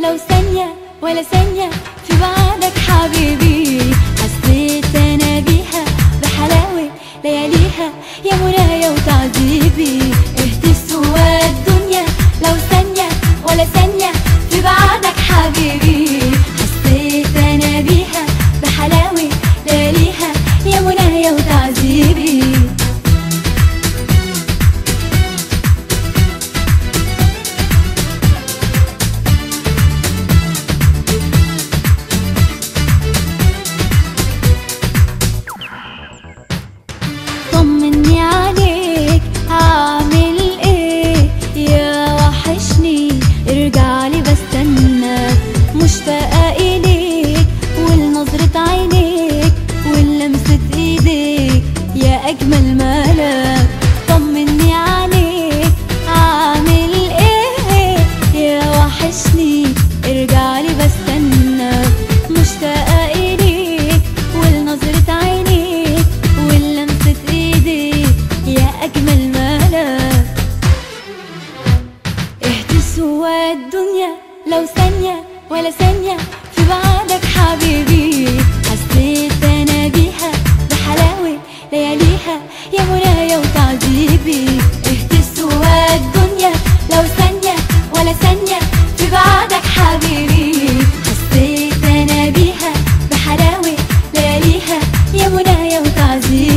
لو ثانية ولا ثانية في بعدك حبيبي حسيت أنا بيها بحلاوة لياليها يا منايا وتعذيبي اهتز سوا الدنيا لو ثانية ولا ثانية في بعدك حبيبي حسيت أنا بيها بحلاوة لياليها يا منايا وتعذيبي طمني عليك عامل ايه يا وحشني ارجعلي بستناك مشتاقة اليك ولنظرة عينيك ولمسة ايديك يا اجمل ملاك طمني عليك عامل ايه يا وحشني ارجعلي بستناك مشتاقة اليك ولنظرة عينيك ولمسة ايديك يا اجمل ملاك اهتز سوا الدنيا لو ثانية ولا ثانية في بعدك حبيبي حسيت انا بيها بحلاوة لياليها يا منايا وتعذيبي اهتز سوا الدنيا لو ثانية ولا ثانية في بعدك حبيبي حسيت انا بيها بحلاوة لياليها يا منايا وتعذيبي